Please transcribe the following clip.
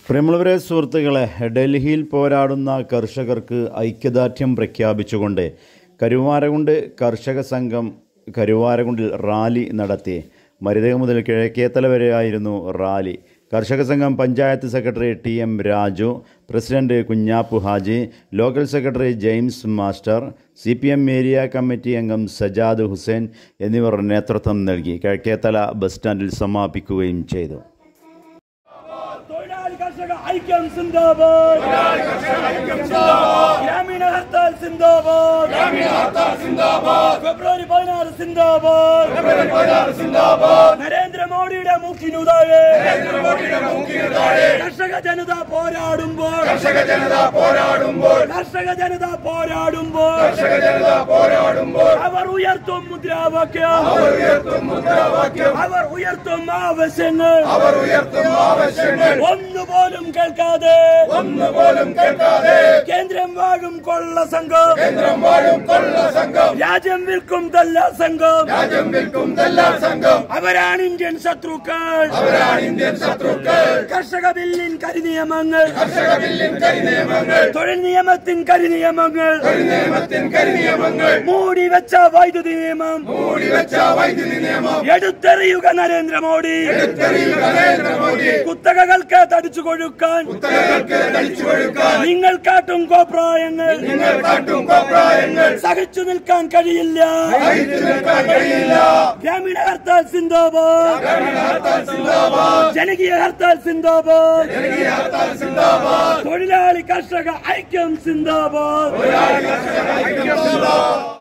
പ്രിയമുള്ളവരെ സുഹൃത്തുക്കളെ ഡൽഹിയിൽ പോരാടുന്ന കർഷകർക്ക് ഐക്യദാർഢ്യം പ്രഖ്യാപിച്ചുകൊണ്ട് കരുവാരകുണ്ട് കർഷക സംഘം കരുവാരകുണ്ടിൽ റാലി നടത്തി മരുതക മുതൽ കിഴക്കേത്തല വരെയായിരുന്നു റാലി കർഷക സംഘം panchayat secretary T M Raju president Kunjappu Haji local secretary James master C P M area committee അംഗം സജാദ് ഹുസൈൻ എന്നിവർ നേതൃത്വം നൽകി കിഴക്കേത്തല ബസ് സ്റ്റാൻഡിൽ സമാപിക്കുകയും ചെയ്തു തൊഴിലാളി കർഷക ഐക്യം സിന്ദാബാദ് ഗ്രാമീണ ഹർത്താൽ സിന്ദാബാദ് ഫെബ്രുവരി പതിനാറ് സിന്ദാബാദ് നരേന്ദ്രമോദിയുടെ മൂക്കിനു താഴെ കർഷക ജനത പോരാടുമ്പോൾ കർഷക ജനത പോരാടുമ്പോൾ കർഷക ജനത പോരാടുമ്പോൾ കർഷക ജനത പോരാടുമ്പോൾ അവർ ഉയർത്തും മുദ്രാവാക്യം അവർ ഉയർത്തും മുദ്രാവാക്യം അവർ ഉയർത്തും ആവശ്യങ്ങൾ അവർ ഉയർത്തും ആവശ്യങ്ങൾ ഒന്നുപോലും കേൾക്കാതെ ഒന്നുപോലും കേൾക്കാതെ കേന്ദ്രം വാഴും കൊള്ള സംഘം കേന്ദ്രം വാഴും കൊള്ള സംഘം രാജ്യം വിൽക്കും തല്ല സംഘം രാജ്യം വിൽക്കും ദല്ലാൽ സംഘം അവരാണ് ഇന്ത്യൻ ശത്രുക്കൾ അവരാണ് ഇന്ത്യൻ ശത്രുക്കൾ കർഷക ബില്ലിൻ കരിനിയമങ്ങൾ കർഷക ബില്ലിൻ കരിനിയമങ്ങൾ തൊഴിൽ നിയമത്തിൻ കരിനിയമങ്ങൾ തൊഴിൽ നിയമത്തിൻ കരിനിയമങ്ങൾ മൂടി വെച്ച വൈദ്യുതി നിയമം മൂടി വെച്ച വൈദ്യുതി നിയമം എടുത്തെറിയുക നരേന്ദ്രമോദി എടുത്തെറിയുക നരേന്ദ്രമോദി കുത്തകകൾക്ക് തടിച്ചു കൊഴുക്കാൻ കുത്തകകൾക്ക് തടിച്ചു കൊടുക്കാൻ നിങ്ങൾ കാട്ടും കോപ്രായങ്ങൾ നിങ്ങൾ കാട്ടും കോപ്രായങ്ങൾ സഹിച്ചു നിൽക്കാൻ കഴിയില്ല സഹിച്ചു നിൽക്കാൻ കഴിയില്ല ഗ്രാമീണ ഹർത്താൽ സിന്ദാബാദ് ഹർത്താൽ സിന്ദാബാദ് ജനകീയ ഹർത്താൽ സിന്ദാബാദ് ജനകീയ ഹർത്താൽ സിന്ദാബാദ് തൊഴിലാളി കർഷക ഐക്യം സിന്ദാബാദ് തൊഴിലാളി കർഷക ഐക്യം സിന്ദാബാദ്